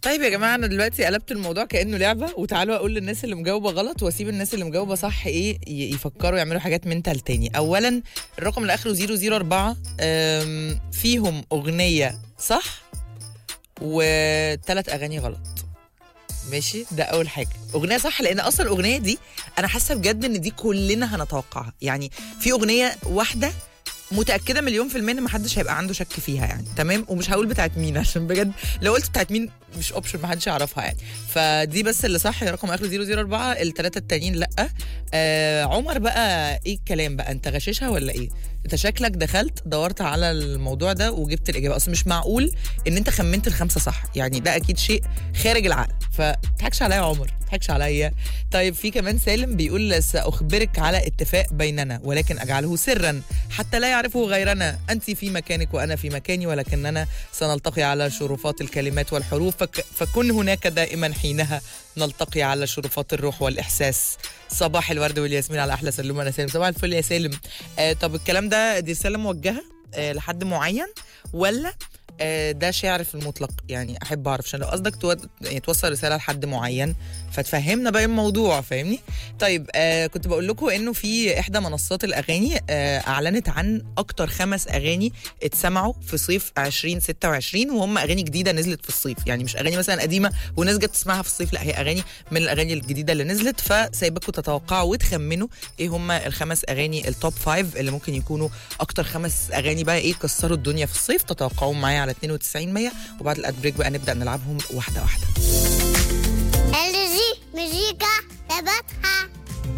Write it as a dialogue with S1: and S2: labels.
S1: طيب يا جماعه انا دلوقتي قلبت الموضوع كانه لعبه وتعالوا اقول للناس اللي مجاوبه غلط واسيب الناس اللي مجاوبه صح ايه ي- يفكروا يعملوا حاجات من تاني اولا الرقم اللي اخره 004 أم، فيهم اغنيه صح وثلاث اغاني غلط ماشي ده اول حاجه اغنيه صح لان اصلا الاغنيه دي انا حاسه بجد ان دي كلنا هنتوقعها يعني في اغنيه واحده متاكده مليون في الميه ان محدش هيبقى عنده شك فيها يعني تمام ومش هقول بتاعت مين عشان بجد لو قلت بتاعت مين مش اوبشن محدش يعرفها يعني فدي بس اللي صح رقم اخره 004 الثلاثه التانيين لا آه عمر بقى ايه الكلام بقى انت غششها ولا ايه انت شكلك دخلت دورت على الموضوع ده وجبت الاجابه اصلا مش معقول ان انت خمنت الخمسه صح يعني ده اكيد شيء خارج العقل فتضحكش عليا يا عمر تضحكش عليا طيب في كمان سالم بيقول ساخبرك على اتفاق بيننا ولكن اجعله سرا حتى لا يعرفه غيرنا انت في مكانك وانا في مكاني ولكننا سنلتقي على شرفات الكلمات والحروف فك فكن هناك دائما حينها نلتقي على شرفات الروح والاحساس صباح الورد والياسمين على احلى سلوم انا سالم صباح الفل يا سالم آه طب الكلام ده دي رساله موجهه آه لحد معين ولا آه، ده شعر في المطلق يعني احب اعرف عشان لو قصدك تود... يعني توصل رساله لحد معين فتفهمنا بقى الموضوع فاهمني طيب آه كنت بقول لكم انه في احدى منصات الاغاني آه اعلنت عن اكتر خمس اغاني اتسمعوا في صيف 2026 وهم اغاني جديده نزلت في الصيف يعني مش اغاني مثلا قديمه وناس جت تسمعها في الصيف لا هي اغاني من الاغاني الجديده اللي نزلت فسايبكم تتوقعوا وتخمنوا ايه هم الخمس اغاني التوب فايف اللي ممكن يكونوا اكتر خمس اغاني بقى ايه كسروا الدنيا في الصيف تتوقعوا معايا على 92 100 وبعد الاد بريك بقى نبدا نلعبهم واحده واحده